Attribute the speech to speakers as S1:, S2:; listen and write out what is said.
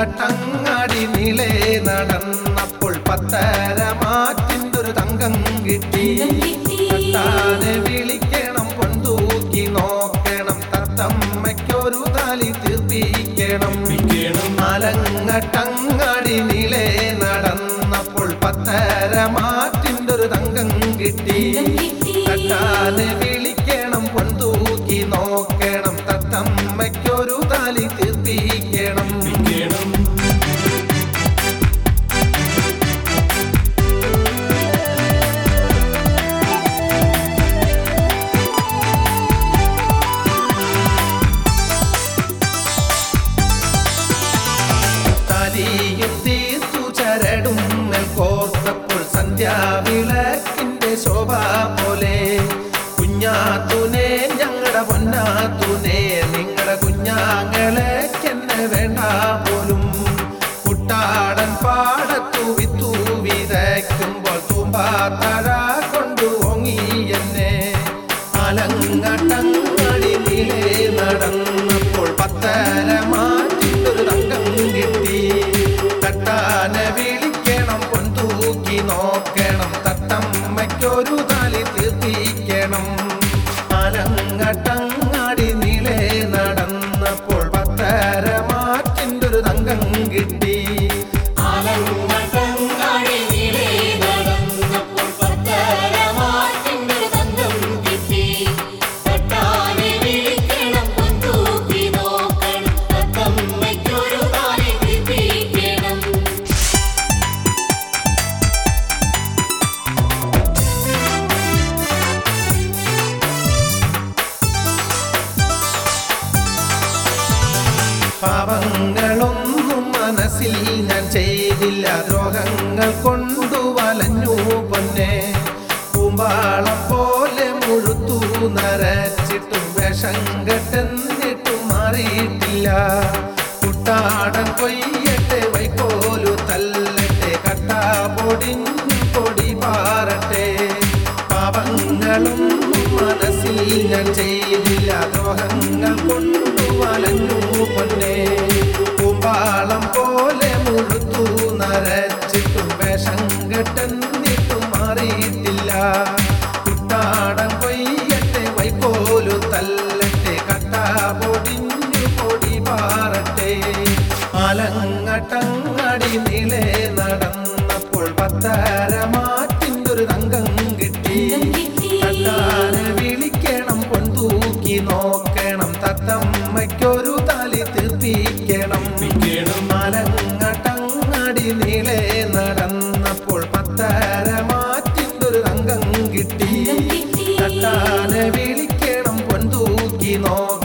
S1: ആലങ്ങട്ടങ്ങാടി നീളെ നടന്നപ്പോൾ പത്തര മാറ്റിൻ്റൊരു തങ്കം കിട്ടി തട്ടാനെ വിളിക്കണം പൊന്തൂക്കി നോക്കണം തത്തമ്മയ്ക്കൊരു താലി തീർപ്പിക്കണം ആലങ്ങട്ടങ്ങാടി നീളെ നടന്നപ്പോൾ പത്തര മാറ്റിൻ്റൊരു തങ്കം കിട്ടി തട്ടാനെ വിളിക്കണം പൊന്തൂക്കി നോക്കണം തത്തമ്മയ്ക്കൊരു താലി തീർപ്പിക്കണം താലിയും തീർത്തു ചരടും മേൽ കോർത്തപ്പോൾ സന്ധ്യാവിളക്കിന്റെ ശോഭ പോലെ കുഞ്ഞാത്തൂനെ ഞങ്ങളുടെ പൊന്നാത്തൂനെ നിങ്ങളുടെ കുഞ്ഞാങ്ങളെക്കെന്നെ വേണ്ട പോലും കുട്ടാടൻ പാടത്തു വിത്തു വിതയ്ക്കുമ്പോൾ തൂമ്പാത്തഴ കൊണ്ടു ഓങ്ങി എന്നെ അലങ്ങട്ടങ്ങടി നിലേ നടന്നപ്പോൾ പത്തര മാറ്റിട്ടൊരു തങ്കം കിട്ടി തട്ടാനെ വിളിക്കണം പൊന്തൂക്കി നോക്കണം തത്തമ്മയ്ക്കൊരു താലി തീർത്തിക്കണം അലങ്ങട്ടങ്ങാടി നിലേ നടന്നപ്പോൾ പത്തര മാറ്റിൻ്റൊരു തങ്കം കിട്ടി
S2: ആലങ്ങട്ടങ്ങാടി നീളെ നടന്നപ്പോൾ പത്തരമാറ്റിൻ്റെ തങ്കം കിട്ടി. തട്ടാനെ വിളിക്കണം പൊന്തൂക്കി നോക്കണം തത്തമ്മയ്ക്കൊരു താലി തീർപ്പിക്കണം
S1: പാപങ്ങളൊന്നും മനസ്സിൽ ഞാൻ ചെയ്തില്ല ദ്രോഹങ്ങൾ കൊണ്ടു വലഞ്ഞു പൊന്നെ പൂമ്പാളം പോലെ മുഴുത്തു നരച്ചിട്ടും വിഷം കെട്ടെന്നിട്ടും മാറിയിട്ടില്ല കുട്ടാടൻ കൊയ്യട്ടെ വൈക്കോലു തല്ലട്ടെ കട്ടാ പൊടിഞ്ഞു പൊടി പാറട്ടെ പാപങ്ങളും മനസ്സിൽ ഞാൻ ചെയ്തില്ല ദ്രോഹങ്ങൾ കൊണ്ടു വലഞ്ഞു പൊന്നെ പൂമ്പാളം പോലെ മുഴുത്തു നരച്ചിട്ടും വിഷം കെട്ടെന്നിട്ടും മാറിയിട്ടില്ല കുട്ടാടൻ കൊയ്യട്ടെ വൈക്കോലു തല്ലട്ടെ കട്ടാ പൊടിഞ്ഞു പൊടി പാറട്ടെ ആലങ്ങട്ടങ്ങടി നിലേ നടന്നപ്പോൾ പത്തര മാറ്റിൻ്റൊരു തങ്കം കിട്ടി തട്ടാനെ വിളിക്കണം പൊന്തൂക്കി നോക്കണം തത്തമ്മയ്ക്കൊരു താലി തീർപ്പിക്കണം ആലങ്ങട്ടങ്ങടി നിലേ നടന്നപ്പോൾ പത്തര മാറ്റിൻ്റൊരു തങ്കം കിട്ടി തട്ടാനെ വിളിക്കണം പൊന്തൂക്കി നോക്കണം